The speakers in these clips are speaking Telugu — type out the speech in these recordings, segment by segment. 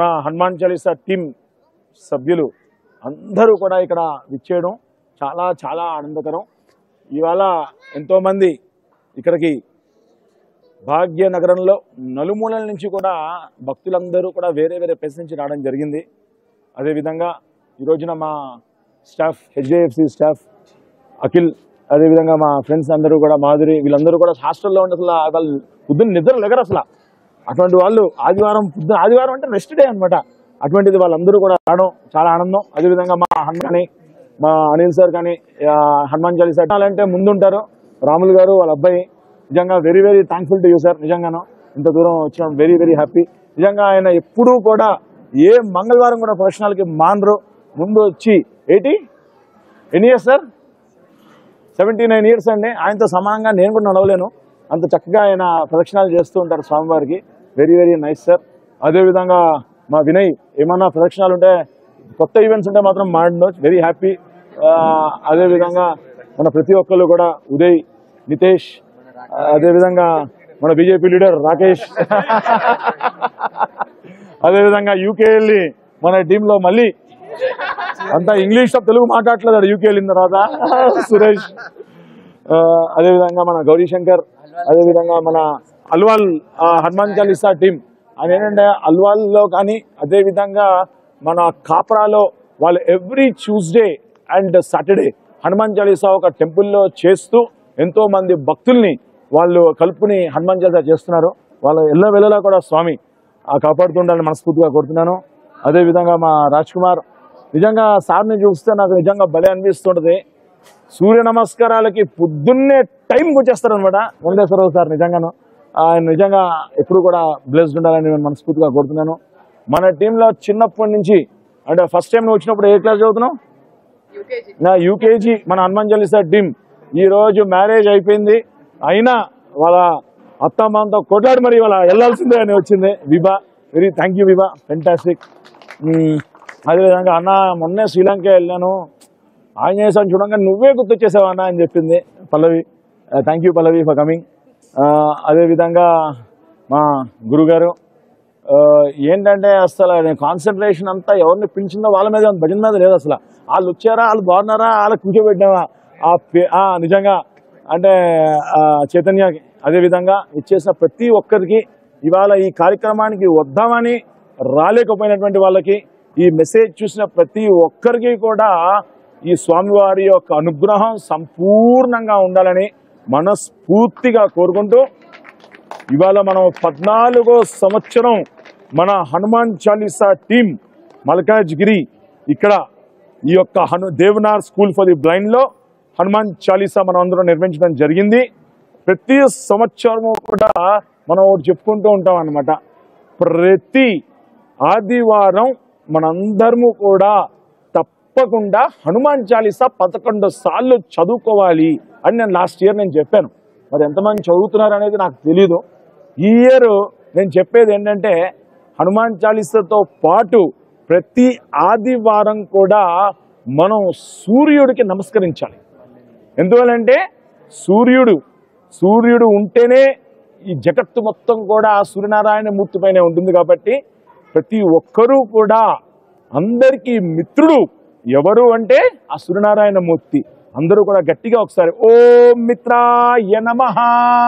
హనుమాన్ చాలీసా టీం సభ్యులు అందరూ కూడా ఇక్కడ విచ్చేయడం చాలా చాలా ఆనందకరం ఇవాళ ఎంతోమంది ఇక్కడికి భాగ్యనగరంలో నలుమూలల నుంచి కూడా భక్తులందరూ కూడా వేరే వేరే ప్లేస్ నుంచి రావడం జరిగింది అదేవిధంగా ఈ రోజున మా స్టాఫ్ హెచ్డిఎఫ్సి స్టాఫ్ అఖిల్ అదేవిధంగా మా ఫ్రెండ్స్ అందరూ కూడా మాధురి వీళ్ళందరూ కూడా హాస్టల్లో ఉండి అసలు వాళ్ళు పొద్దున్న నిద్ర లెగరు అసలు అటువంటి వాళ్ళు ఆదివారం పొద్దున ఆదివారం అంటే రెస్ట్ డే అనమాట అటువంటిది వాళ్ళందరూ కూడా రావడం చాలా ఆనందం అదేవిధంగా మా హనుమాని మా అనిల్ సార్ కానీ ఆ, హనుమాన్ చాలీసా అంటే ముందుంటారు రాములు గారు వాళ్ళ అబ్బాయి నిజంగా very very thankful to you sir నిజంగాను ఇంత దూరం వచ్చిన వెరీ వెరీ హ్యాపీ నిజంగా ఆయన ఎప్పుడూ కూడా ఏ మంగళవారం కూడా ప్రొఫెషనల్కి మానరు ముందు వచ్చి ఎయిటీ ఎన్ని years sir seventy nine years అండి ఆయనతో సమానంగా నేను కూడా నడవలేను అంత చక్కగా ఆయన ప్రదక్షిణాలు చేస్తూ ఉంటారు స్వామివారికి వెరీ వెరీ నైస్ సార్ అదేవిధంగా మా వినయ్ ఏమన్నా ప్రదక్షిణాలు ఉంటే కొత్త ఈవెంట్స్ ఉంటే మాత్రం మాడను వెరీ హ్యాపీ అదేవిధంగా మన ప్రతి ఒక్కళ్ళు కూడా ఉదయ్ నితేష్ ఆ, అదేవిధంగా మన బీజేపీ లీడర్ రాకేష్ అదేవిధంగా యూకే వెళ్ళి మన టీంలో మళ్ళీ అంతా ఇంగ్లీష్ తప్ప తెలుగు మాట్లాడలేదు యూకే వెళ్ళిన తర్వాత సురేష్ ఆ, అదేవిధంగా మన గౌరీశంకర్ అదేవిధంగా మన అల్వాల్ ఆ, హనుమాన్ చాలీసా టీం అది ఏంటంటే అల్వాల్లో కానీ అదేవిధంగా మన కాపరాలో వాళ్ళు every Tuesday and Saturday Hanuman Chalisa ఒక టెంపుల్లో చేస్తూ ఎంతో మంది భక్తుల్ని వాళ్ళు కలుపుని హనుమాన్ చాలీసా చేస్తున్నారు వాళ్ళ ఎల్ల వెళ్ళలా కూడా స్వామి ఆ కాపాడుతుండాలని మనస్ఫూర్తిగా కోరుతున్నాను అదేవిధంగా మా రాజ్ కుమార్ నిజంగా సార్ని చూస్తే నాకు నిజంగా భలే అనిపిస్తుంటది సూర్య నమస్కారాలకి పొద్దున్నే టైంకి వచ్చేస్తారు అనమాట వెంకటేశ్వరరావు సార్ నిజంగాను ఆయన నిజంగా ఎప్పుడు కూడా బ్లెస్డ్ ఉండాలని నేను మనస్ఫూర్తిగా కోరుతున్నాను మన టీంలో చిన్నప్పటి నుంచి అంటే ఫస్ట్ టైం నువ్వు వచ్చినప్పుడు ఏ క్లాస్ చదువుతున్నావు నా యూకేజీ మన హనుమాన్ చాలీసా టీం ఈ రోజు మ్యారేజ్ అయిపోయింది అయినా వాళ్ళ అత్తమ్మంతా కొట్లాడి మరి వాళ్ళ వెళ్ళాల్సిందే అని వచ్చింది Vibha very thank you Vibha fantastic అదేవిధంగా అన్న మొన్నే శ్రీలంక వెళ్ళాను ఆంజనేయ స్వామి చూడంగా నువ్వే గుర్తొచ్చేసావు అన్న అని చెప్పింది Pallavi thank you Pallavi for coming అదేవిధంగా మా గురుగారు ఆ, ఏంటంటే అసలు కాన్సన్ట్రేషన్ అంతా ఎవరిని పిలిచిందో వాళ్ళ మీద ఉంది, భజన మీద లేదు అసలు వాళ్ళు వచ్చారా వాళ్ళు బాగున్నారా వాళ్ళకి కూర్చోబెట్టామా ఆ పే- ఆ, నిజంగా అంటే ఆ, చైతన్యకి అదేవిధంగా ఇచ్చేసిన ప్రతి ఒక్కరికి ఇవాళ ఈ కార్యక్రమానికి వద్దామని రాలేకపోయినటువంటి వాళ్ళకి ఈ మెసేజ్ చూసిన ప్రతి ఒక్కరికి కూడా ఈ స్వామివారి యొక్క అనుగ్రహం సంపూర్ణంగా ఉండాలని మనస్ఫూర్తిగా కోరుకుంటూ ఇవాళ మనం పద్నాలుగో సంవత్సరం మన హనుమాన్ చాలీసా టీం మల్కాజ్గిరి ఇక్కడ ఈ యొక్క హను Devnar school for the blind లో హనుమాన్ చాలీసా మనం అందరం నిర్వహించడం జరిగింది ప్రతి సంవత్సరము కూడా మనం ఒకటి చెప్పుకుంటూ ఉంటాం అన్నమాట ప్రతి ఆదివారం మనందరము కూడా తప్పకుండా హనుమాన్ చాలీసా పదకొండు సార్లు చదువుకోవాలి అని నేను లాస్ట్ ఇయర్ నేను చెప్పాను మరి ఎంతమంది చదువుతున్నారు అనేది నాకు తెలియదు ఈ ఇయర్ నేను చెప్పేది ఏంటంటే హనుమాన్ చాలీసాతో పాటు ప్రతి ఆదివారం కూడా మనం సూర్యుడికి నమస్కరించాలి ఎందువల్లంటే సూర్యుడు సూర్యుడు ఉంటేనే ఈ జగత్తు మొత్తం కూడా సూర్యనారాయణ మూర్తి పైనే ఉంటుంది కాబట్టి ప్రతి ఒక్కరూ కూడా అందరికీ మిత్రుడు ఎవరు అంటే ఆ సూర్యనారాయణ మూర్తి అందరూ కూడా గట్టిగా ఒకసారి ఓ మిత్రాయ నమః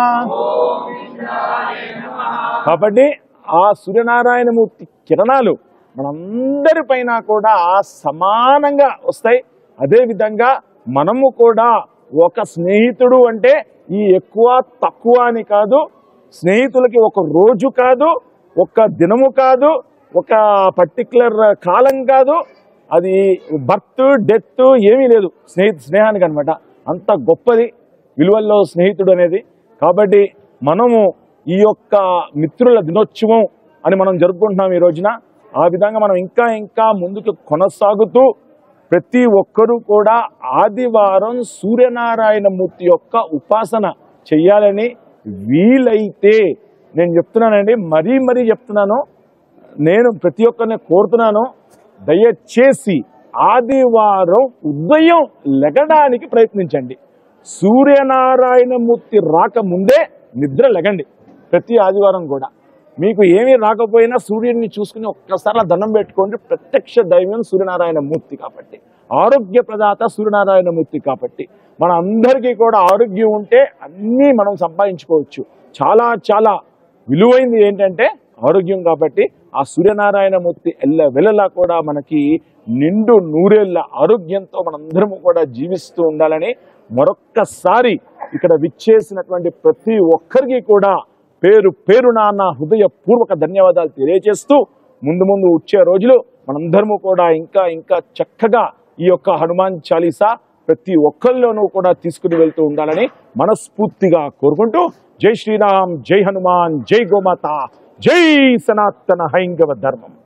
కాబట్టి ఆ సూర్యనారాయణ మూర్తి కిరణాలు మనందరి పైన కూడా సమానంగా వస్తాయి అదే విధంగా మనము కూడా ఒక స్నేహితుడు అంటే ఈ ఎక్కువ తక్కువ అని కాదు స్నేహితులకి ఒక రోజు కాదు ఒక దినము కాదు ఒక పర్టికులర్ కాలం కాదు అది బర్త్ డెత్ ఏమీ లేదు స్నేహి స్నేహానికి అనమాట అంత గొప్పది విలువల్లో స్నేహితుడు అనేది కాబట్టి మనము ఈ యొక్క మిత్రుల దినోత్సవం అని మనం జరుపుకుంటున్నాం ఈ రోజున ఆ విధంగా మనం ఇంకా ఇంకా ముందుకు కొనసాగుతూ ప్రతి ఒక్కరూ కూడా ఆదివారం సూర్యనారాయణ మూర్తి యొక్క ఉపాసన చెయ్యాలని వీలైతే నేను చెప్తున్నానండి మరీ మరీ చెప్తున్నాను నేను ప్రతి ఒక్కరిని కోరుతున్నాను దయచేసి ఆదివారం ఉదయం లెగడానికి ప్రయత్నించండి సూర్యనారాయణ మూర్తి రాకముందే నిద్ర లెగండి ప్రతి ఆదివారం కూడా మీకు ఏమీ రాకపోయినా సూర్యుడిని చూసుకుని ఒక్కసారి అలా దండం పెట్టుకోండి ప్రత్యక్ష దైవం సూర్యనారాయణ మూర్తి కాబట్టి ఆరోగ్య ప్రదాత సూర్యనారాయణ మూర్తి కాబట్టి మన అందరికీ కూడా ఆరోగ్యం ఉంటే అన్నీ మనం సంపాదించుకోవచ్చు చాలా చాలా విలువైంది ఏంటంటే ఆరోగ్యం కాబట్టి ఆ సూర్యనారాయణ మూర్తి ఎల్ల వెలలా కూడా మనకి నిండు నూరేళ్ల ఆరోగ్యంతో మనందరము కూడా జీవిస్తూ ఉండాలని మరొక్కసారి ఇక్కడ విచ్చేసినటువంటి ప్రతి ఒక్కరికి కూడా పేరు పేరున నా హృదయపూర్వక ధన్యవాదాలు తెలియజేస్తూ ముందు ముందు వచ్చే రోజులు మనందరము కూడా ఇంకా ఇంకా చక్కగా ఈ యొక్క హనుమాన్ చాలీసా ప్రతి ఒక్కరిలోనూ కూడా తీసుకుని వెళ్తూ ఉండాలని మనస్ఫూర్తిగా కోరుకుంటూ జై శ్రీరామ్ జై హనుమాన్ జై గోమాత జై సనాతన హైందవ ధర్మం